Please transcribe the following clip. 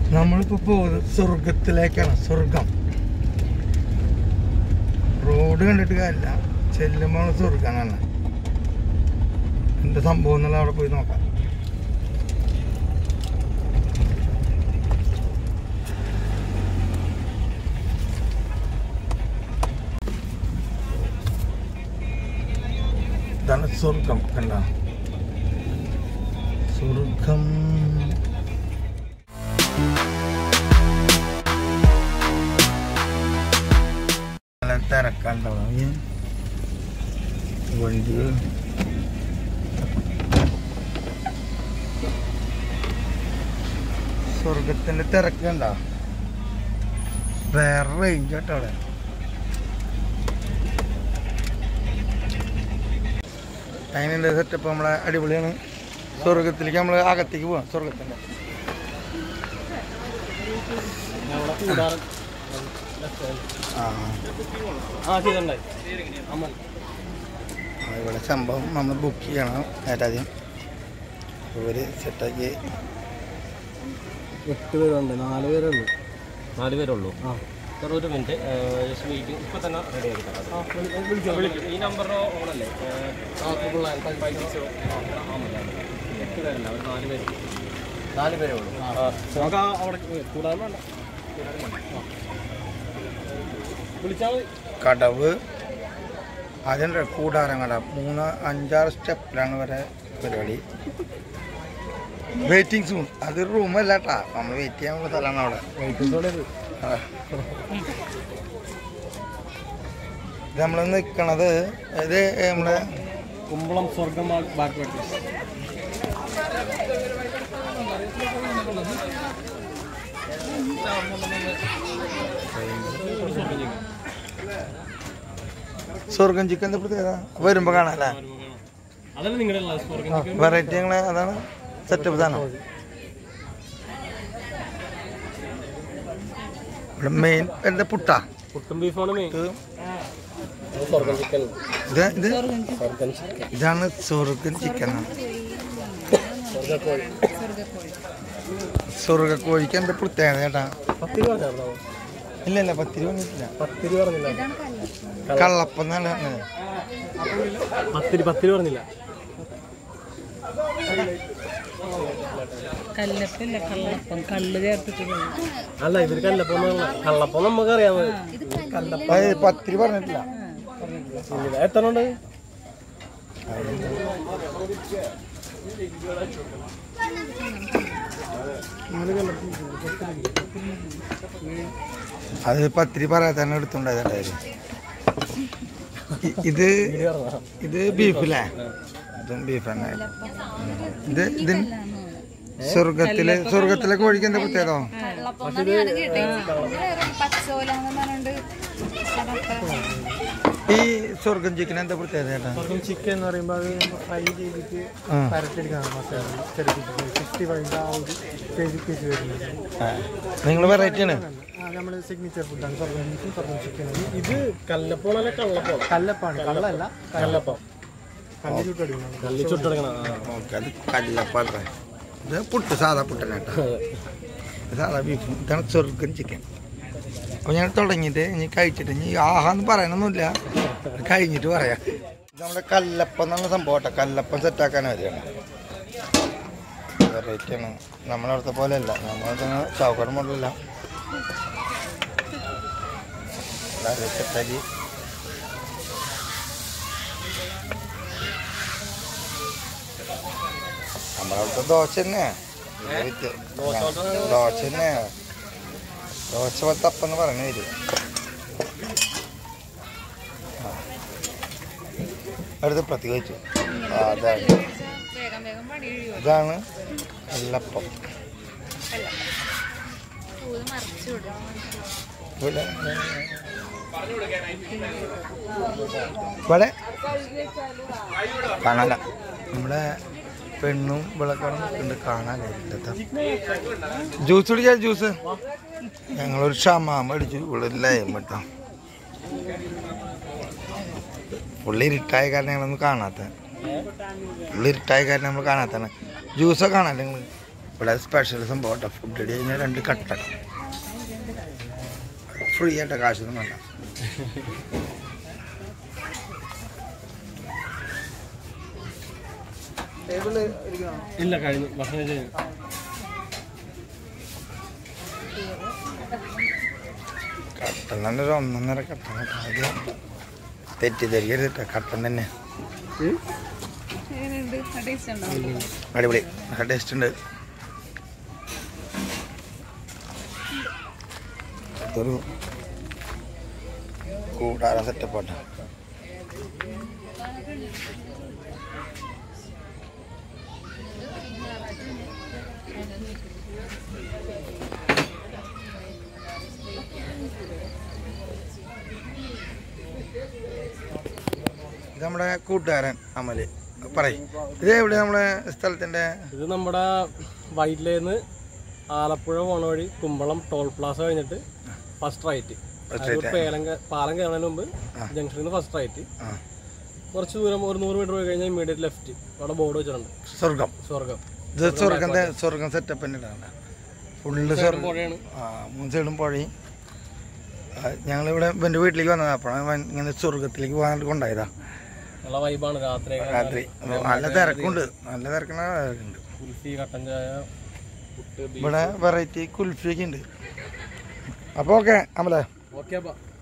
നമ്മളിപ്പോ പോകുന്നത് സ്വർഗത്തിലേക്കാണ് സ്വർഗം റോഡ് കണ്ടിട്ട് കാര്യമില്ല ചെല്ലുമ്പോൾ സ്വർഗമാണ് എന്താ സംഭവം എന്നുള്ള അവിടെ പോയി നോക്കാം ഇതാണ് സ്വർഗം കണ്ട സ്വർഗം നല്ല തിരക്കുണ്ടാവും ഈ വണ്ടി സ്വർഗത്തിന്റെ തിരക്കുണ്ട വേറെ റേഞ്ച് കേട്ടോ അവിടെ അതിനുണ്ട് സെറ്റപ്പ് നമ്മളെ അടിപൊളിയാണ് സ്വർഗത്തിലേക്ക് നമ്മൾ അകത്തേക്ക് പോവാം സ്വർഗത്തിന്റെ ആ ആ ചെയ്തിട്ടുണ്ടായി അമ്മ ആ, ഇവിടെ സംഭവം നമ്മൾ ബുക്ക് ചെയ്യണം ഏറ്റാദ്യം ഇവർ സെറ്റാക്കി എട്ട് പേരുണ്ട് നാല് പേരേ ഉള്ളൂ നാല് പേരേ ഉള്ളൂ ആ സാർ ഒരു മിനിറ്റ് ജസ്റ്റ് വെയിറ്റ് ഇപ്പം തന്നെ റെഡി ആക്കി തരാം വിളിക്കും ഈ നമ്പറിന് ഓണല്ലേ എട്ട് പേരല്ല അവർ നാല് പേര് നാല് പേരേ ഉള്ളൂ നമുക്ക് ആ അവിടെ കൂടാൻ വേണ്ട വിളിച്ചാൽ മതി കടവ് അതിൻ്റെ കൂടാരം കട മൂന്ന് അഞ്ചാറ് സ്റ്റെപ്പിലാണ് വരെ പരിപാടി വെയിറ്റിംഗ് സൂൺ അത് റൂമല്ല കേട്ടാ നമ്മൾ വെയിറ്റ് ചെയ്യാനുള്ള സ്ഥലമാണ് അവിടെ ആ. ഇത് നമ്മൾ നിൽക്കണത് ഇത് നമ്മുടെ കുമ്പളം സ്വർഗം ബാക്ക് വെട്ടി സ്വർഗം ചിക്കൻ പ്രത്യേകത വരുമ്പോൾ കാണാല്ലേ അതല്ല നിങ്ങളുടെ സ്വർഗം വെറൈറ്റി ഞങ്ങൾ അതാണ് സെറ്റപ്പ് സാധനം ഇവിടെ മെയിൻ എന്താ പുട്ട പുട്ടും ബീഫാണ് മെയിൻ ഇത് സ്വർഗം ചിക്കൻ ഇത് ഇത് സ്വർഗം ചിക്കൻ ഇതാണ് സ്വർഗൻ ചിക്കൻ സ്വർഗക്കോഴി സ്വർഗ കോഴിക്ക് എന്താ പ്രത്യേകത ചേട്ടാ പത്ത് രൂപ പറഞ്ഞായിരുന്നോ ഇല്ല ഇല്ല പത്ത് രൂപ വന്നിട്ടില്ല പത്ത് രൂപ പറഞ്ഞില്ല കള്ളപ്പം എന്നാണ് പറഞ്ഞത് പത്ത് രൂപ പത്ത് രൂപ പറഞ്ഞില്ല കല്ലപ്പല്ല കള്ളപ്പം കള്ള് ചേർത്തിട്ടുള്ളത് അല്ല ഇവര് കല്ലപ്പം കള്ളപ്പം നമുക്കറിയാം അത് പത്ത് രൂപ പറഞ്ഞിട്ടില്ല എത്ര ഉണ്ട് അത് പത്ത് രൂപ പറയാതെ തന്നെ എടുത്തുണ്ടായതായിരുന്നു ഇത് ഇത് ബീഫല്ലേ ഇതും ബീഫ് തന്നെ ഇത് ഇത് സ്വർഗത്തിലെ സ്വർഗത്തിലെ കോഴിക്ക് എന്താ പ്രത്യേകത ഈ സ്വർഗം ചിക്കൻ എന്താ പ്രത്യേകത ചേട്ടാ ചിക്കൻ എന്ന് പറയുമ്പോൾ അത് ഫ്രൈ ചെയ്തിട്ട് ആ. പരത്തെടുക്കാണ് മസാല ചെറുപ്പിച്ചിട്ട് സിക്സ്റ്റി ഫൈവിൻ്റെ ആ ഒരു സ്റ്റേജ് പീസ് വരുന്നത് നിങ്ങൾ വെറൈറ്റി ആണ് നമ്മൾ സിഗ്നേച്ചർ ഫുഡാണ് സ്വർഗം ബീഫും സ്വർഗം ചിക്കനും ഇത് കല്ലപ്പോണല്ല കള്ളപ്പോൾ കല്ലപ്പാണ് കള്ളല്ല കല്ലപ്പം കല്ല് ചുട്ടെടുക്കണം കല്ല് ചുട്ടെടുക്കണം ഓക്കെ അത് കല്ലപ്പല്ലേ ഇത് പുട്ട് സാധാ പുട്ടനാട്ടോ സാധാ ബീഫ് ഇതാണ് സ്വർഗം ചിക്കൻ അപ്പോൾ ഞാൻ തുടങ്ങിയിട്ട് ഇനി കഴിച്ചിട്ട് ഇനി ആഹാന്ന് പറയണമെന്നില്ല കഴിഞ്ഞിട്ട് പറയാം ഇത് നമ്മുടെ കല്ലപ്പം എന്നുള്ള സംഭവം കേട്ടോ കല്ലപ്പം സെറ്റാക്കാൻ വരികയാണ് വെറൈറ്റിയാണ് നമ്മളവിടുത്തെ പോലെയല്ല നമ്മളെ ചൗക്കട മോഡലല്ല സെറ്റാക്കി നമ്മളവിടുത്തെ ദോശ തന്നെ ദോശ തന്നെ ദോശ പോലത്തെ അപ്പം എന്ന് പറഞ്ഞു വരും ആ. അടുത്ത് പ്രത്യേകിച്ചു ആ അതാണ് വേഗം വേഗം പണി ഇതാണ് എല്ലപ്പം മറിച്ചു വിടും ഇവിടെ ഇവിടെ കാണാല നമ്മുടെ പെണ്ണും വിളക്കണം ഉണ്ട് കാണാനായിട്ട് ജ്യൂസ് കുടിച്ചാ ജ്യൂസ് ഞങ്ങളൊരു ഷമാമ അടിച്ചു ഉള്ളില്ലേ മട്ടാ പുള്ളി ഇരുട്ടായ കാരണം ഞങ്ങളൊന്നും കാണാത്ത പുള്ളി ഇരുട്ടായ കാരണം നമ്മൾ കാണാത്താണ് ജ്യൂസൊക്കെ കാണാല്ലേ നിങ്ങൾ ഇവിടെ സ്പെഷ്യൽ സംഭവം കേട്ടോ ഫുഡ് അടി കഴിഞ്ഞാൽ രണ്ട് കട്ട ഫ്രീ ആയിട്ട് കാശൊന്നും വേണ്ട ഇല്ല കഴിഞ്ഞു ഭക്ഷണം കഴിഞ്ഞു കട്ടൻ തന്നെ ഒരു ഒന്നൊന്നര കട്ടൻ കേട്ടോ ആദ്യം തെറ്റിദ്ധരിക്കരുത് കേട്ടോ കട്ടൻ തന്നെ എങ്ങനെയുണ്ട് ടേസ്റ്റ് ഉണ്ടോ അടിപൊളി നല്ല ടേസ്റ്റ് ഉണ്ട് ഇതൊരു കൂടാരം സെറ്റപ്പാട്ട ഇത് നമ്മുടെ കൂട്ടുകാരൻ അമല് പറയും ഇത് എവിടെ നമ്മുടെ സ്ഥലത്തിന്റെ ഇത് നമ്മുടെ വൈറ്റിലേന്ന് ആലപ്പുഴ പോണ വഴി കുമ്പളം ടോൾ പ്ലാസ കഴിഞ്ഞിട്ട് ഫസ്റ്റ് റൈറ്റ് First right, പേലം പാലം കയറുന്നതിന് മുമ്പ് ജംഗ്ഷനിൽ നിന്ന് ഫസ്റ്റ് റൈറ്റ് ആ കുറച്ച് ദൂരം ഒരു നൂറ് മീറ്റർ പോയി കഴിഞ്ഞാൽ ഇമ്മീഡിയറ്റ് ലെഫ്റ്റ് അവിടെ ബോർഡ് വെച്ചിട്ടുണ്ട് സ്വർഗം സ്വർഗം ഇത് സ്വർഗം സ്വർഗം സെറ്റപ്പ് തന്നെയാണ് ഫുള്ള് സ്വർഗം പുഴയാണ് ആ മൂന്ന് സൈഡും പുഴയും ഞങ്ങളിവിടെ എൻ്റെ വീട്ടിലേക്ക് വന്നതാണ് അപ്പോഴാണ് ഇങ്ങനെ സ്വർഗത്തിലേക്ക് പോകാൻ കൊണ്ടായതാ നല്ല വൈബാണ് രാത്രി രാത്രി നല്ല തിരക്കുണ്ട് നല്ല തിരക്കുണ്ട് തിരക്കുണ്ട് കുൽഫി കട്ടൻ ചായ പുട്ട് ഇവിടെ വെറൈറ്റി കുൽഫിയൊക്കെ ഉണ്ട് അപ്പോൾ ഓക്കെ അമലേ ഓക്കെ അപ്പൊ